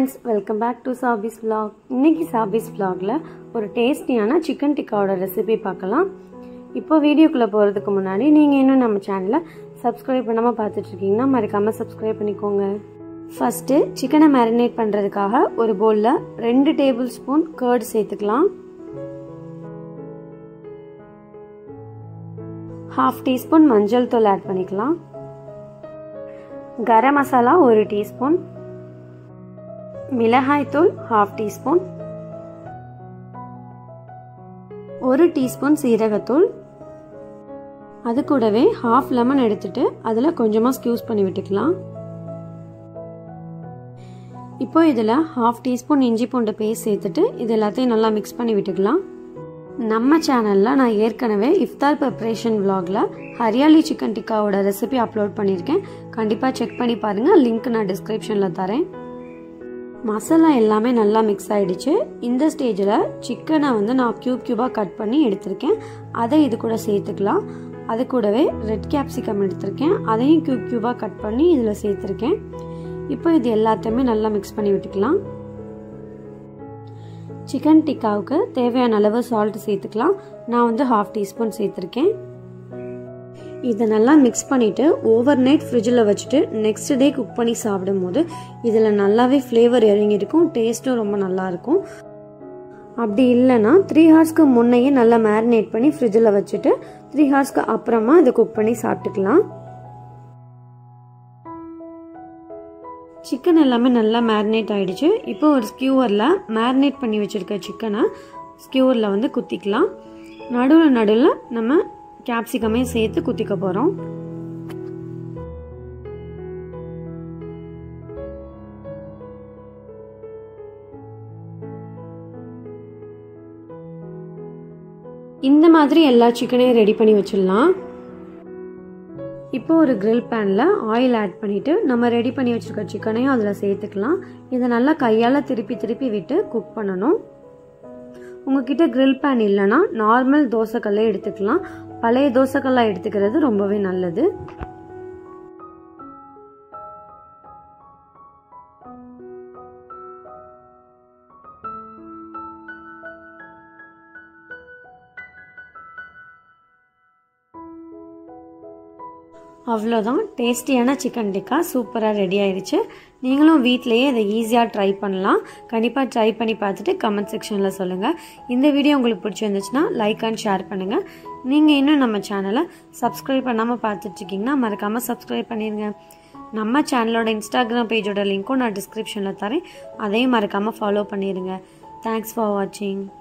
friends welcome back to சாபிஸ் vlog இன்னைக்கு சாபிஸ் vlogல ஒரு டேஸ்டியான சிக்கன் டிக்காவோட ரெசிபி பார்க்கலாம் இப்போ வீடியோக்குள்ளே போகிறதுக்கு முன்னாடி நீங்கள் இன்னும் நம்ம சேனலை சப்ஸ்கிரைப் பண்ணாமல் பார்த்துட்டு இருக்கீங்கன்னா மறக்காமல் சப்ஸ்கிரைப் பண்ணிக்கோங்க ஃபஸ்ட்டு சிக்கனை மேரினேட் பண்ணுறதுக்காக ஒரு பவுலில் ரெண்டு டேபிள் ஸ்பூன் கர்டு சேர்த்துக்கலாம் ஹாஃப் டீஸ்பூன் மஞ்சள் தூள் ஆட் பண்ணிக்கலாம் கரம் மசாலா ஒரு டீஸ்பூன் மிளகாய்த்தூள் ஹாஃப் டீஸ்பூன் ஒரு டீஸ்பூன் சீரகத்தூள் அது கூடவே ஹாஃப் லெமன் எடுத்துட்டு அதில் கொஞ்சமாக ஸ்க்யூஸ் பண்ணி விட்டுக்கலாம் இப்போ இதில் ஹாஃப் டீஸ்பூன் இஞ்சி பூண்டு பேஸ்ட் சேர்த்துட்டு இது எல்லாத்தையும் நல்லா மிக்ஸ் பண்ணி விட்டுக்கலாம் நம்ம சேனலில் நான் ஏற்கனவே இஃப்தார் ப்ரிப்ரேஷன் விலாகில் ஹரியாலி சிக்கன் டிக்காவோட ரெசிபி அப்லோட் பண்ணியிருக்கேன் கண்டிப்பாக செக் பண்ணி பாருங்கள் லிங்க் நான் டிஸ்கிரிப்ஷனில் தரேன் மசாலா எல்லாமே நல்லா மிக்ஸ் ஆகிடுச்சு இந்த ஸ்டேஜில் சிக்கனை வந்து நான் க்யூப் க்யூபாக கட் பண்ணி எடுத்திருக்கேன் அதை இது கூட சேர்த்துக்கலாம் அது கூடவே ரெட் கேப்சிகம் எடுத்திருக்கேன் அதையும் க்யூப் க்யூபாக கட் பண்ணி இதில் சேர்த்துருக்கேன் இப்போ இது எல்லாத்தையுமே நல்லா மிக்ஸ் பண்ணி விட்டுக்கலாம் சிக்கன் டிக்காவுக்கு தேவையான அளவு சால்ட் சேர்த்துக்கலாம் நான் வந்து ஹாஃப் டீஸ்பூன் சேர்த்துருக்கேன் இதை நல்லா மிக்ஸ் பண்ணிவிட்டு ஓவர் நைட் ஃப்ரிட்ஜில் வச்சுட்டு நெக்ஸ்ட் டே குக் பண்ணி சாப்பிடும் போது இதில் நல்லாவே ஃப்ளேவர் இறங்கியிருக்கும் டேஸ்ட்டும் ரொம்ப நல்லாயிருக்கும் அப்படி இல்லைன்னா த்ரீ ஹார்ஸ்க்கு முன்னையே நல்லா மேரினேட் பண்ணி ஃப்ரிட்ஜில் வச்சுட்டு த்ரீ ஹார்ஸ்க்கு அப்புறமா இதை குக் பண்ணி சாப்பிட்டுக்கலாம் சிக்கன் எல்லாமே நல்லா மேரினேட் ஆகிடுச்சு இப்போ ஒரு ஸ்கியூவரில் மேரினேட் பண்ணி வச்சுருக்க சிக்கனை ஸ்கியூவரில் வந்து குத்திக்கலாம் நடுவில் நடுவில் நம்ம கேப்சிகமே சேர்த்து குத்திக்க போகிறோம் இந்த மாதிரி எல்லா சிக்கனையும் ரெடி பண்ணி வச்சிடலாம் இப்போ ஒரு கிரில் பேனில் ஆயில் ஆட் பண்ணிவிட்டு நம்ம ரெடி பண்ணி வச்சுருக்க சிக்கனையும் அதில் சேர்த்துக்கலாம் இதை நல்லா கையால் திருப்பி திருப்பி விட்டு குக் பண்ணணும் உங்ககிட்ட கிரில் பேன் இல்லைன்னா நார்மல் தோசைக்கல்லே எடுத்துக்கலாம் பழைய தோசைக்கல்லாக எடுத்துக்கிறது ரொம்பவே நல்லது அவ்வளோதான் டேஸ்டியான சிக்கன் டிக்கா சூப்பராக ரெடி ஆயிடுச்சு நீங்களும் வீட்லேயே இதை ஈஸியாக ட்ரை பண்ணலாம் கண்டிப்பாக ட்ரை பண்ணி பார்த்துட்டு கமெண்ட் செக்ஷனில் சொல்லுங்கள் இந்த வீடியோ உங்களுக்கு பிடிச்சிருந்துச்சுன்னா லைக் அண்ட் ஷேர் பண்ணுங்கள் நீங்கள் இன்னும் நம்ம சேனலை சப்ஸ்கிரைப் பண்ணாமல் பார்த்துட்ருக்கீங்கன்னா மறக்காமல் சப்ஸ்கிரைப் பண்ணிடுங்க நம்ம சேனலோட இன்ஸ்டாகிராம் பேஜோட லிங்க்கும் நான் டிஸ்கிரிப்ஷனில் தரேன் அதையும் மறக்காமல் ஃபாலோ பண்ணிடுங்க தேங்க்ஸ் ஃபார் வாட்சிங்